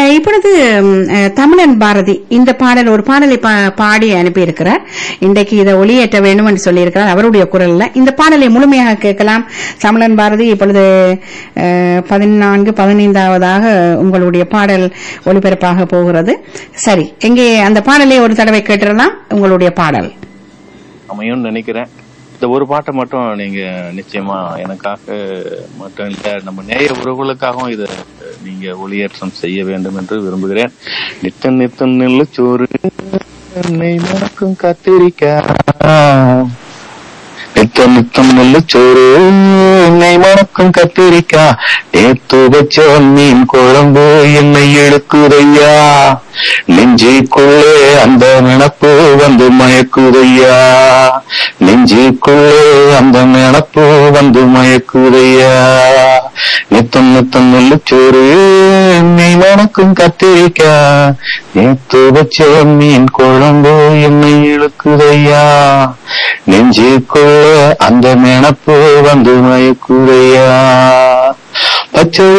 இப்பொழுது ம், அஹ், தமிழன் பாரதி இந்த பாடல் ஒரு பாடலை பா- பாடி அனுப்பியிருக்கிறார் இன்றைக்கு இதை ஒளியேற்ற வேண்டும் என்று சொல்லியிருக்கிறார் அவருடைய குரல்ல இந்த பாடலை முழுமையாக கேட்கலாம் தமிழன் பாரதி இப்பொழுது அஹ், பதினான்கு பதினைந்தாவதாக உங்களுடைய பாடல் ஒளிபரப்பாக போகிறது சரி எங்கே அந்த பாடலை ஒரு தடவை கேட்டுடலாம் உங்களுடைய பாடல் அமையும்னு நினைக்கிறேன் இந்த ஒரு பாட்டை மட்டும் நீங்க நிச்சயமா எனக்காக மட்டும் இல்ல நம்ம நேய உறவுகளுக்காகவும் இதை நீங்க ஒளியேற்றம் செய்ய வேண்டும் என்று விரும்புகிறேன் நித்தம் நித்தம் நெல்லு சோறு நெய் மணக்கும் கத்திரிக்காய் நித்தம் நித்தம் நெல்லு சோறு நெய் மணக்கும் கத்திரிக்காய் நேத்து வச்ச மீன் குழம்பு என்னை இழுக்குதையா நெஞ்சுக்குள்ளே அந்த நினப்பு வந்து மயக்குதையா நெஞ்சுக்குள்ளே அந்த நினப்பு வந்து மயக்குதையா நித்தம் நித்தம் நெல்லு சோறு நெய் மணக்கும் கத்திரிக்காய் நேத்து வச்ச மீன் குழம்பு என்னை இழுக்குதையா நெஞ்சுக்குள்ள அந்த நினப்பு வந்து மயக்குதையா பச்சை